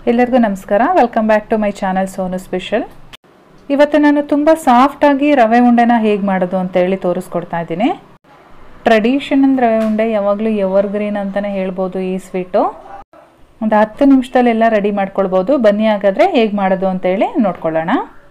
ಎಲ್ಲರಿಗೂ ನಮಸ್ಕಾರ welcome back to my channel Sonu special ಇವತ್ತು ನಾನು ತುಂಬ ಸಾಫ್ಟಾಗಿ ರವೆ ಉಂಡೆನ ಹೇಗೆ ಮಾಡೋದು ಅಂತೇಳಿ ತೋರಿಸ್ಕೊಡ್ತಾ ಇದ್ದೀನಿ ಟ್ರೆಡಿಷನಲ್ ರವೆ ಉಂಡೆ ಯಾವಾಗಲೂ ಎವರ್ ಗ್ರೀನ್ ಅಂತಲೇ ಹೇಳ್ಬೋದು ಈ ಸ್ವೀಟು ಒಂದು ಹತ್ತು ನಿಮಿಷದಲ್ಲೆಲ್ಲ ರೆಡಿ ಮಾಡ್ಕೊಳ್ಬೋದು ಬನ್ನಿ ಹಾಗಾದರೆ ಹೇಗೆ ಮಾಡೋದು ಅಂತೇಳಿ ನೋಡ್ಕೊಳ್ಳೋಣ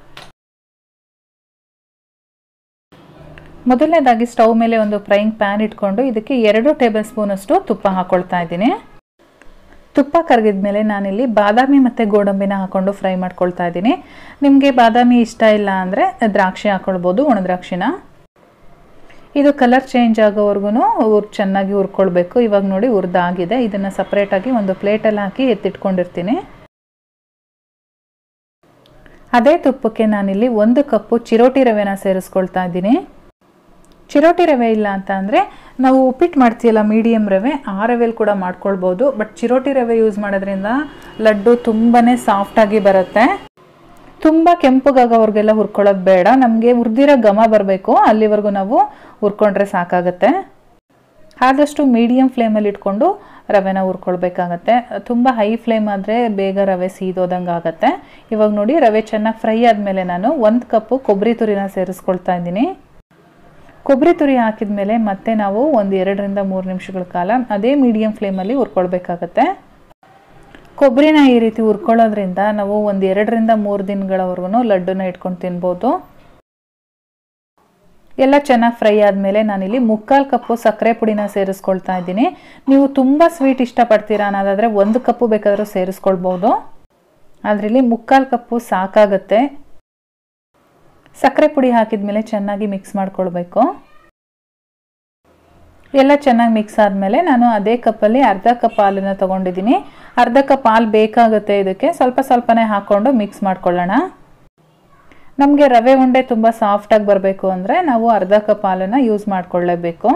ಮೊದಲನೇದಾಗಿ ಸ್ಟವ್ ಮೇಲೆ ಒಂದು ಫ್ರೈಯಿಂಗ್ ಪ್ಯಾನ್ ಇಟ್ಕೊಂಡು ಇದಕ್ಕೆ ಎರಡು ಟೇಬಲ್ ಸ್ಪೂನಷ್ಟು ತುಪ್ಪ ಹಾಕ್ಕೊಳ್ತಾ ಇದ್ದೀನಿ ತುಪ್ಪ ಕರಗಿದ ಮೇಲೆ ನಾನಿಲ್ಲಿ ಬಾದಾಮಿ ಮತ್ತು ಗೋಡಂಬಿನ ಹಾಕ್ಕೊಂಡು ಫ್ರೈ ಮಾಡ್ಕೊಳ್ತಾ ಇದ್ದೀನಿ ನಿಮಗೆ ಬಾದಾಮಿ ಇಷ್ಟ ಇಲ್ಲ ಅಂದರೆ ದ್ರಾಕ್ಷಿ ಹಾಕ್ಕೊಳ್ಬೋದು ಒಣ ದ್ರಾಕ್ಷಿನ ಇದು ಕಲರ್ ಚೇಂಜ್ ಆಗೋವರೆಗೂ ಉರ್ ಚೆನ್ನಾಗಿ ಹುರ್ಕೊಳ್ಬೇಕು ಇವಾಗ ನೋಡಿ ಹುರಿದಾಗಿದೆ ಇದನ್ನು ಸಪ್ರೇಟಾಗಿ ಒಂದು ಪ್ಲೇಟಲ್ಲಿ ಹಾಕಿ ಎತ್ತಿಟ್ಕೊಂಡಿರ್ತೀನಿ ಅದೇ ತುಪ್ಪಕ್ಕೆ ನಾನಿಲ್ಲಿ ಒಂದು ಕಪ್ಪು ಚಿರೋಟಿ ರವೆನ ಸೇರಿಸ್ಕೊಳ್ತಾ ಇದ್ದೀನಿ ಚಿರೋಟಿ ರವೆ ಇಲ್ಲ ಅಂತ ಅಂದರೆ ನಾವು ಉಪ್ಪಿಟ್ಟು ಮಾಡ್ತೀಯಲ್ಲ ಮೀಡಿಯಮ್ ರವೆ ಆ ರವೆಲಿ ಕೂಡ ಮಾಡ್ಕೊಳ್ಬೋದು ಬಟ್ ಚಿರೋಟಿ ರವೆ ಯೂಸ್ ಮಾಡೋದ್ರಿಂದ ಲಡ್ಡು ತುಂಬಾ ಸಾಫ್ಟಾಗಿ ಬರುತ್ತೆ ತುಂಬ ಕೆಂಪಗಾಗೋವ್ರಿಗೆಲ್ಲ ಹುರ್ಕೊಳ್ಳೋದು ಬೇಡ ನಮಗೆ ಹುರಿದಿರೋ ಘಮ ಬರಬೇಕು ಅಲ್ಲಿವರೆಗೂ ನಾವು ಹುರ್ಕೊಂಡ್ರೆ ಸಾಕಾಗತ್ತೆ ಆದಷ್ಟು ಮೀಡಿಯಮ್ ಫ್ಲೇಮಲ್ಲಿ ಇಟ್ಕೊಂಡು ರವೆನ ಹುರ್ಕೊಳ್ಬೇಕಾಗತ್ತೆ ತುಂಬ ಹೈ ಫ್ಲೇಮ್ ಆದರೆ ಬೇಗ ರವೆ ಸೀದೋದಂಗೆ ಆಗುತ್ತೆ ಇವಾಗ ನೋಡಿ ರವೆ ಚೆನ್ನಾಗಿ ಫ್ರೈ ಆದಮೇಲೆ ನಾನು ಒಂದು ಕಪ್ಪು ಕೊಬ್ಬರಿ ತುರಿನ ಸೇರಿಸ್ಕೊಳ್ತಾ ಇದ್ದೀನಿ ಕೊಬ್ಬರಿ ತುರಿ ಹಾಕಿದ ಮೇಲೆ ಮತ್ತೆ ನಾವು ಒಂದು ಎರಡರಿಂದ ಮೂರು ನಿಮಿಷಗಳ ಕಾಲ ಅದೇ ಮೀಡಿಯಮ್ ಫ್ಲೇಮಲ್ಲಿ ಹುರ್ಕೊಳ್ಬೇಕಾಗತ್ತೆ ಕೊಬ್ಬರಿನ ಈ ರೀತಿ ಹುರ್ಕೊಳ್ಳೋದ್ರಿಂದ ನಾವು ಒಂದು ಎರಡರಿಂದ ಮೂರು ದಿನಗಳವರೆಗೂ ಲಡ್ಡುನ ಇಟ್ಕೊಂಡು ತಿನ್ಬೋದು ಎಲ್ಲ ಚೆನ್ನಾಗಿ ಫ್ರೈ ಆದಮೇಲೆ ನಾನಿಲ್ಲಿ ಮುಕ್ಕಾಲು ಕಪ್ಪು ಸಕ್ಕರೆ ಪುಡಿನ ಸೇರಿಸ್ಕೊಳ್ತಾ ಇದ್ದೀನಿ ನೀವು ತುಂಬ ಸ್ವೀಟ್ ಇಷ್ಟಪಡ್ತೀರಾ ಅನ್ನೋದಾದರೆ ಒಂದು ಕಪ್ಪು ಬೇಕಾದರೂ ಸೇರಿಸ್ಕೊಳ್ಬೋದು ಅದರಲ್ಲಿ ಮುಕ್ಕಾಲು ಕಪ್ಪು ಸಾಕಾಗತ್ತೆ ಸಕ್ಕರೆ ಪುಡಿ ಹಾಕಿದ ಮೇಲೆ ಚೆನ್ನಾಗಿ ಮಿಕ್ಸ್ ಮಾಡ್ಕೊಳ್ಬೇಕು ಎಲ್ಲ ಚೆನ್ನಾಗಿ ಮಿಕ್ಸ್ ಆದಮೇಲೆ ನಾನು ಅದೇ ಕಪ್ಪಲ್ಲಿ ಅರ್ಧ ಕಪ್ ಹಾಲನ್ನು ತೊಗೊಂಡಿದ್ದೀನಿ ಅರ್ಧ ಕಪ್ ಹಾಲು ಬೇಕಾಗುತ್ತೆ ಇದಕ್ಕೆ ಸ್ವಲ್ಪ ಸ್ವಲ್ಪನೇ ಹಾಕ್ಕೊಂಡು ಮಿಕ್ಸ್ ಮಾಡ್ಕೊಳ್ಳೋಣ ನಮಗೆ ರವೆ ಉಂಡೆ ತುಂಬ ಸಾಫ್ಟಾಗಿ ಬರಬೇಕು ಅಂದರೆ ನಾವು ಅರ್ಧ ಕಪ್ ಹಾಲನ್ನು ಯೂಸ್ ಮಾಡ್ಕೊಳ್ಳೇಬೇಕು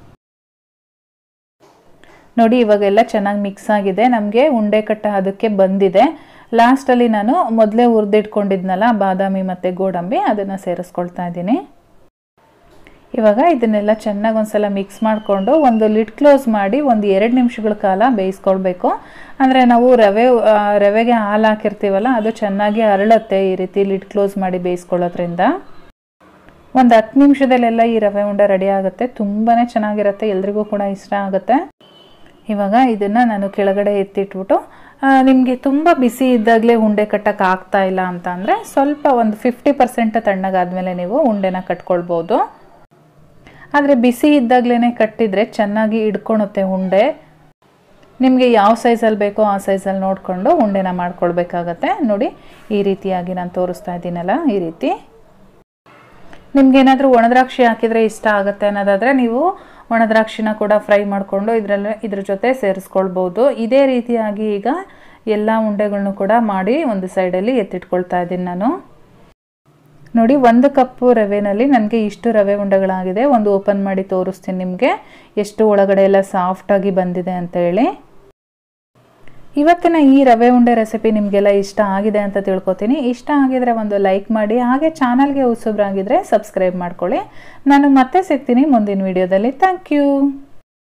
ನೋಡಿ ಇವಾಗೆಲ್ಲ ಚೆನ್ನಾಗಿ ಮಿಕ್ಸ್ ಆಗಿದೆ ನಮಗೆ ಉಂಡೆ ಕಟ್ಟ ಅದಕ್ಕೆ ಬಂದಿದೆ ಲಾಸ್ಟಲ್ಲಿ ನಾನು ಮೊದಲೇ ಹುರಿದಿಟ್ಕೊಂಡಿದ್ನಲ್ಲ ಬಾದಾಮಿ ಮತ್ತು ಗೋಡಂಬಿ ಅದನ್ನು ಸೇರಿಸ್ಕೊಳ್ತಾ ಇದ್ದೀನಿ ಇವಾಗ ಇದನ್ನೆಲ್ಲ ಚೆನ್ನಾಗಿ ಒಂದ್ಸಲ ಮಿಕ್ಸ್ ಮಾಡಿಕೊಂಡು ಒಂದು ಲಿಡ್ ಕ್ಲೋಸ್ ಮಾಡಿ ಒಂದು ಎರಡು ನಿಮಿಷಗಳ ಕಾಲ ಬೇಯಿಸ್ಕೊಳ್ಬೇಕು ಅಂದರೆ ನಾವು ರವೆ ರವೆಗೆ ಹಾಲು ಹಾಕಿರ್ತೀವಲ್ಲ ಅದು ಚೆನ್ನಾಗಿ ಅರಳುತ್ತೆ ಈ ರೀತಿ ಲಿಡ್ ಕ್ಲೋಸ್ ಮಾಡಿ ಬೇಯಿಸ್ಕೊಳ್ಳೋದ್ರಿಂದ ಒಂದು ಹತ್ತು ನಿಮಿಷದಲ್ಲೆಲ್ಲ ಈ ರವೆ ಉಂಡೆ ರೆಡಿ ಆಗುತ್ತೆ ತುಂಬಾ ಚೆನ್ನಾಗಿರುತ್ತೆ ಎಲ್ರಿಗೂ ಕೂಡ ಇಷ್ಟ ಆಗುತ್ತೆ ಇವಾಗ ಇದನ್ನು ನಾನು ಕೆಳಗಡೆ ಎತ್ತಿಟ್ಬಿಟ್ಟು ನಿಮಗೆ ತುಂಬ ಬಿಸಿ ಇದ್ದಾಗಲೇ ಉಂಡೆ ಕಟ್ಟಕ್ಕೆ ಆಗ್ತಾ ಇಲ್ಲ ಅಂತ ಅಂದರೆ ಸ್ವಲ್ಪ ಒಂದು ಫಿಫ್ಟಿ ಪರ್ಸೆಂಟ್ ತಣ್ಣಗಾದ್ಮೇಲೆ ನೀವು ಉಂಡೆನ ಕಟ್ಕೊಳ್ಬೋದು ಆದರೆ ಬಿಸಿ ಇದ್ದಾಗಲೇ ಕಟ್ಟಿದರೆ ಚೆನ್ನಾಗಿ ಹಿಡ್ಕೊಳುತ್ತೆ ಉಂಡೆ ನಿಮಗೆ ಯಾವ ಸೈಜಲ್ಲಿ ಬೇಕೋ ಆ ಸೈಜಲ್ಲಿ ನೋಡಿಕೊಂಡು ಉಂಡೆನ ಮಾಡ್ಕೊಳ್ಬೇಕಾಗತ್ತೆ ನೋಡಿ ಈ ರೀತಿಯಾಗಿ ನಾನು ತೋರಿಸ್ತಾ ಇದ್ದೀನಲ್ಲ ಈ ರೀತಿ ನಿಮ್ಗೇನಾದರೂ ಒಣದ್ರಾಕ್ಷಿ ಹಾಕಿದರೆ ಇಷ್ಟ ಆಗುತ್ತೆ ಅನ್ನೋದಾದರೆ ನೀವು ಒಣದ್ರಾಕ್ಷಿನ ಕೂಡ ಫ್ರೈ ಮಾಡಿಕೊಂಡು ಇದರಲ್ಲಿ ಇದ್ರ ಜೊತೆ ಸೇರಿಸ್ಕೊಳ್ಬೋದು ಇದೇ ರೀತಿಯಾಗಿ ಈಗ ಎಲ್ಲ ಉಂಡೆಗಳನ್ನು ಕೂಡ ಮಾಡಿ ಒಂದು ಸೈಡಲ್ಲಿ ಎತ್ತಿಟ್ಕೊಳ್ತಾ ಇದ್ದೀನಿ ನಾನು ನೋಡಿ ಒಂದು ಕಪ್ಪು ರವೆನಲ್ಲಿ ನನಗೆ ಇಷ್ಟು ರವೆ ಉಂಡೆಗಳಾಗಿದೆ ಒಂದು ಓಪನ್ ಮಾಡಿ ತೋರಿಸ್ತೀನಿ ನಿಮಗೆ ಎಷ್ಟು ಒಳಗಡೆ ಎಲ್ಲ ಸಾಫ್ಟಾಗಿ ಬಂದಿದೆ ಅಂತೇಳಿ ಇವತ್ತಿನ ಈ ರವೆ ಉಂಡೆ ರೆಸಿಪಿ ನಿಮಗೆಲ್ಲ ಇಷ್ಟ ಆಗಿದೆ ಅಂತ ತಿಳ್ಕೊತೀನಿ ಇಷ್ಟ ಆಗಿದ್ರೆ ಒಂದು ಲೈಕ್ ಮಾಡಿ ಹಾಗೆ ಚಾನಲ್ಗೆ ಹೊಸಬ್ರಾಗಿದ್ದರೆ ಸಬ್ಸ್ಕ್ರೈಬ್ ಮಾಡ್ಕೊಳ್ಳಿ ನಾನು ಮತ್ತೆ ಸಿಗ್ತೀನಿ ಮುಂದಿನ ವಿಡಿಯೋದಲ್ಲಿ ಥ್ಯಾಂಕ್ ಯು